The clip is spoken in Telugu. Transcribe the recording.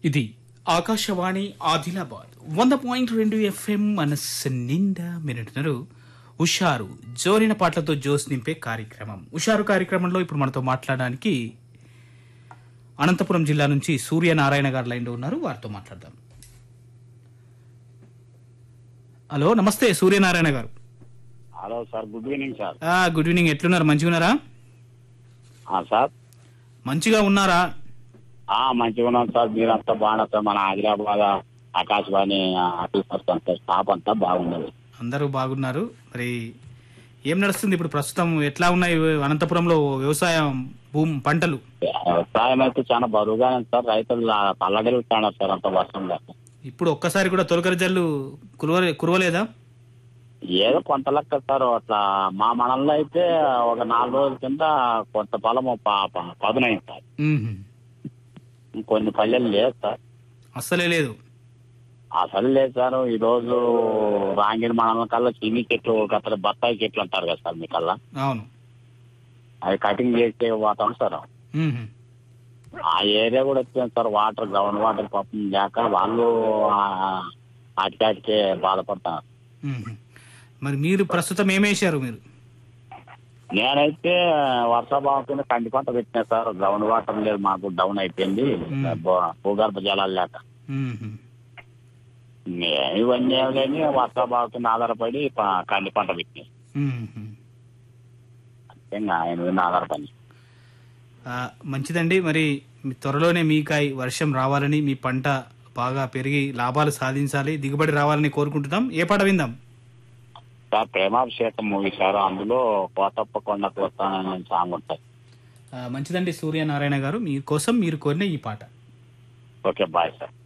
ఇది ఆకాశవాణి ఆదిలాబాద్ వంద పాయింట్ రెండు ఎఫ్ఎం మనస్సు నిండా మీరంటున్నారు ఉషారు జోరిన పాటలతో జోస్ నింపే కార్యక్రమం ఉషారు కార్యక్రమంలో ఇప్పుడు మనతో మాట్లాడడానికి అనంతపురం జిల్లా నుంచి సూర్యనారాయణ గారు లైన్లో ఉన్నారు వారితో మాట్లాడదాం హలో నమస్తే సూర్యనారాయణ గారు hello sir good evening sir ఆ, గుడ్ ఈవినింగ్ ఎట్లున్నారు మంచిగా ఉన్నారా ఆ, సార్ మంచిగా ఉన్నారా ఆ మంచిగా ఉన్నాం సార్ మీరంతా బాగున్నారు సార్ మన ఆదిలాబాద్ ఆకాశవాణి ఆఫీసర్స్ అంతా స్టాఫ్ అంతా బాగున్నది అందరూ బాగున్నారు మరి ఏం నడుస్తుంది ఇప్పుడు ప్రస్తుతం ఎట్లా ఉన్నాయి అనంతపురంలో వ్యవసాయం భూమి పంటలు వ్యవసాయం అయితే చాలా బరువుగానే ఉంది సార్ రైతులు తల్లడిల్లుతున్నారు సార్ అంత వర్షం లేక ఇప్పుడు ఒక్కసారి కూడా తొలకరి జల్లు కురవలే కురవలేదా ఏదో కొంత లెక్క సార్ అట్లా మా మనల్లో అయితే ఒక నాలుగు రోజుల కింద కొంత పొలము ప- ప- పదునైంది సార్ మ్మ్హ్మ్. కొన్ని పల్లెలు లేదు సార్ అస్సలే లేదు అసలు లేదు సార్ ఈ రోజు రాంగిరి మండలం కల్లా చిన్ని చెట్లు గత బత్తాయి చెట్లు అంటారు కదా సార్ మీ కల్లా అవును అవి కటింగ్ చేస్తే పోతాం సార్ మ్మ్హ్మ్. ఆ ఏరియా కూడా వచ్చింది సార్ వాటర్ గ్రౌండ్ వాటర్ పాపం లేక వాళ్ళు అటికాటికే బాధపడతారు మ్మ్హ్మ్. మరి మీరు ప్రస్తుతం ఏమేశారు మీరు నేనైతే వర్షాభావం కింద కంది పంట పెట్టినా సార్ గ్రౌండ్ వాటర్ లేదు మాకు డౌన్ అయిపోయింది మ్మ్. భూ- భూగర్భ జలాలు లేక మ్మ్హ్మ్. నేను ఇవన్నీ ఏం లేని వర్షాభావం కింద ఆధారపడి ప- కంది పంట పెట్టినా మ్మ్హ్మ్. ఇంకా ఆయన మీద ఆధారపడి ఆ, మంచిదండి మరి మీ త్వరలోనే మీకాయ వర్షం రావాలని మీ పంట బాగా పెరిగి లాభాలు సాధించాలి దిగుబడి రావాలని కోరుకుంటున్నాం ఏ పాట విందాం సార్ ప్రేమాభిషేకం మూవీ సార్ అందులో కోతప్ప కొండకు వస్తానని సాంగ్ ఉంటుంది ఆ, మంచిదండి సూర్యనారాయణ గారు మీ కోసం మీరు కోరిన ఈ పాట ఓకే బాయ్ సార్